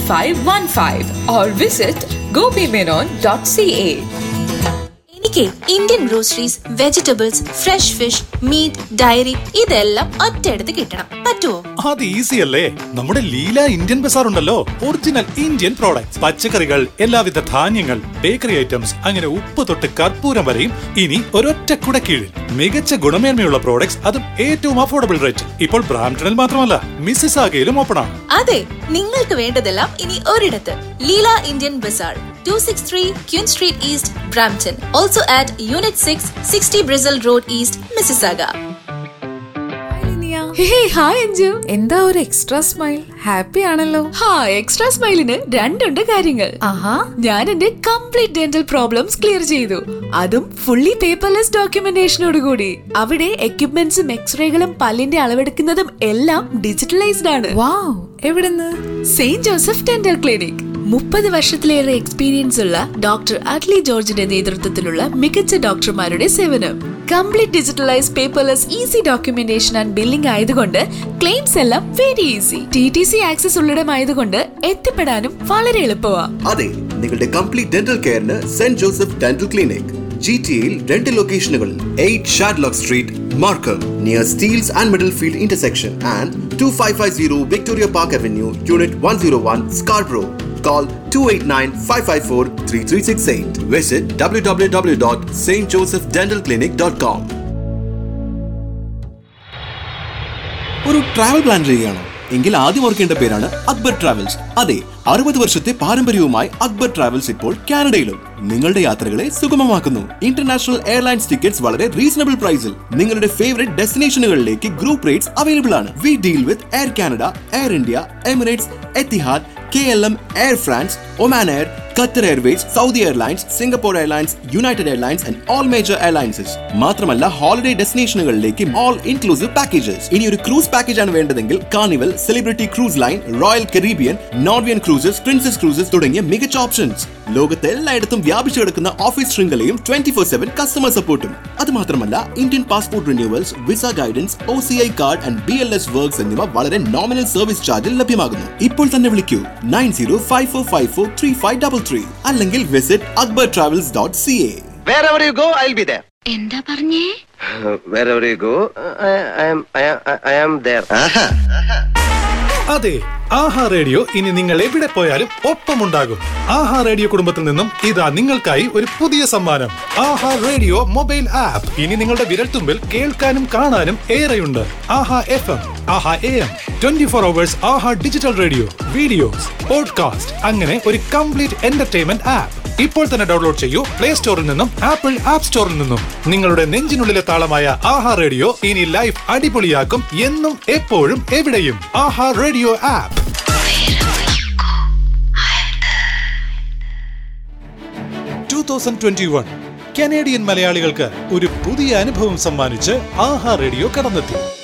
8515 or visit gopimenon.ca. എനിക്ക് Indian groceries vegetables fresh fish meat dairy ഇതെല്ലാം ഒറ്റയെടുത്ത് കിട്ടണം പറ്റുമോ അത് ഈസി അല്ലേ നമ്മുടെ ലീല ഇന്ത്യൻ ബസാർ ഉണ്ടല്ലോ ഒറിജിനൽ ഇന്ത്യൻ പ്രോഡക്ട്സ് പച്ചക്കറികൾ എല്ലാവിധ ധാന്യങ്ങൾ ബേക്കറി ഐറ്റംസ് അങ്ങനെ ഉപ്പ് തൊട്ട് കർപ്പൂരം വരെയും ഇനി ഒരൊറ്റ കുടക്കീഴിൽ മികച്ച ഗുണമേന്മയുള്ള പ്രോഡക്ട്സ് അതും ഏറ്റവും അഫോർഡബിൾ റേറ്റ് ഇപ്പോൾ ബ്രാംപ്ടണിൽ മാത്രമല്ല മിസ്സിസ് ആകയിലും ഓപ്പൺ ആണ് അതെ നിങ്ങൾക്ക് വേണ്ടതെല്ലാം ഇനി ഒരിടത്ത് Leela Indian Bazaar two six three Queen Street East Brampton also at unit six sixty Bristol Road East Mississauga hey hi Anju എന്താ ഒരു എക്സ്ട്രാ സ്മൈൽ ഹാപ്പി ആണല്ലോ ഹാ എക്സ്ട്രാ സ്മൈലിന് രണ്ടുണ്ട് കാര്യങ്ങൾ ആഹാ ഞാൻ എന്റെ കംപ്ലീറ്റ് ഡെന്റൽ പ്രോബ്ലംസ് ക്ലിയർ ചെയ്തു അതും ഫുള്ളി പേപ്പർലെസ് ഡോക്യുമെന്റേഷനോട് കൂടി അവിടെ എക്യുപ്മെന്റ്സും എക്സ്റേകളും പല്ലിന്റെ അളവെടുക്കുന്നതും എല്ലാം ഡിജിറ്റലൈസ്ഡ് ആണ് വാവ് എവിടുന്ന് സെയിന്റ് ജോസഫ് ഡെന്റൽ ക്ലിനിക് മുപ്പത് വർഷത്തിലേറെ എക്സ്പീരിയൻസ് ഉള്ള ഡോക്ടർ അഡ്ലി ജോർജിന്റെ നേതൃത്വത്തിലുള്ള മികച്ച ഡോക്ടർമാരുടെ സേവനം complete digitalise paperless easy documentation and billing ആയതുകൊണ്ട് ക്ലെയിംസ് എല്ലാം very easy T T C access ഉള്ളിടമായതുകൊണ്ട് എത്തിപ്പെടാനും വളരെ എളുപ്പമാ അതെ നിങ്ങളുടെ കംപ്ലീറ്റ് ഡെന്റൽ കെയറിന് Saint Joseph dental clinic G T എയിൽ രണ്ട് ലൊക്കേഷനുകളിൽ eight Shadlock Street Markham near Steeles and Middlefield intersection and two five five zero Victoria Park Avenue unit one zero one Scarborough Call 289-554-3368. Visit www.stjosephdentalclinic.com. ഒരു travel plan ചെയ്യുകയാണോ എങ്കിൽ ആദ്യം ഓർക്കേണ്ട പേരാണ് Akbar travels അതെ അറുപത് വർഷത്തെ പാരമ്പര്യവുമായി അക്ബർ ട്രാവൽസ് ഇപ്പോൾ കാനഡയിലും നിങ്ങളുടെ യാത്രകളെ സുഗമമാക്കുന്നു ഇന്റർനാഷണൽ എയർലൈൻസ് ടിക്കറ്റ്സ് വളരെ റീസണബിൾ പ്രൈസിൽ നിങ്ങളുടെ ഫേവറേറ്റ് ഡെസ്റ്റിനേഷനുകളിലേക്ക് ഗ്രൂപ്പ് റേറ്റ്സ് അവൈലബിൾ ആണ് we deal with Air Canada Air India Emirates Etihad K L M Air France Oman Air Qatar Airways Saudi Airlines Singapore Airlines United Airlines and all major airlines മാത്രമല്ല holiday ഡെസ്റ്റിനേഷനുകളിലേക്ക് all inclusive packages ഇനി ഒരു cruise package ആണ് വേണ്ടതെങ്കിൽ Carnival Celebrity Cruise Line Royal Caribbean Norwegian Cruises Princess Cruises തുടങ്ങിയ മികച്ച options ലോകത്തെ എല്ലായിടത്തും വ്യാപിച്ചു കിടക്കുന്ന ഓഫീസ് ശൃംഖലയും ട്വന്റി ഫോർ സെവൻ കസ്റ്റമർ സപ്പോർട്ടും അത് മാത്രമല്ല Indian passport renewals visa guidance O C I card and B L S works എന്നിവ വളരെ നോമിനൽ സർവീസ് ചാർജിൽ ലഭ്യമാകുന്നു ഇപ്പോൾ തന്നെ വിളിക്കൂ nine zero five four five four three five double three അല്ലെങ്കിൽ visit Akbar travels dot C A Wherever you go, I'll be there. എന്താ പറഞ്ഞേ Wherever you go, I, I am, I am, I am there. അതെ ആഹാ radio ഇനി നിങ്ങൾ എവിടെ പോയാലും ഒപ്പമുണ്ടാകും ആഹാ radio കുടുംബത്തിൽ നിന്നും ഇതാ നിങ്ങൾക്കായി ഒരു പുതിയ സമ്മാനം ആഹാ റേഡിയോ മൊബൈൽ ആപ്പ് ഇനി നിങ്ങളുടെ വിരൽത്തുമ്പിൽ കേൾക്കാനും കാണാനും ഏറെയുണ്ട് Aha F M Aha A M twenty four hours Aha digital radio videos podcast അങ്ങനെ ഒരു കംപ്ലീറ്റ് എന്റർടൈൻമെന്റ് ആപ്പ് ഇപ്പോൾ തന്നെ ഡൗൺലോഡ് ചെയ്യൂ പ്ലേ സ്റ്റോറിൽ നിന്നും ആപ്പിൾ ആപ്പ് സ്റ്റോറിൽ നിന്നും നിങ്ങളുടെ നെഞ്ചിനുള്ളിലെ താളമായ ആഹാ റേഡിയോ ഇനി ലൈഫ് അടിപൊളിയാക്കും എന്നും എപ്പോഴും എവിടെയും Aha radio app two thousand twenty one Canadian മലയാളികൾക്ക് ഒരു പുതിയ അനുഭവം സമ്മാനിച്ച് ആഹാ റേഡിയോ കടന്നെത്തി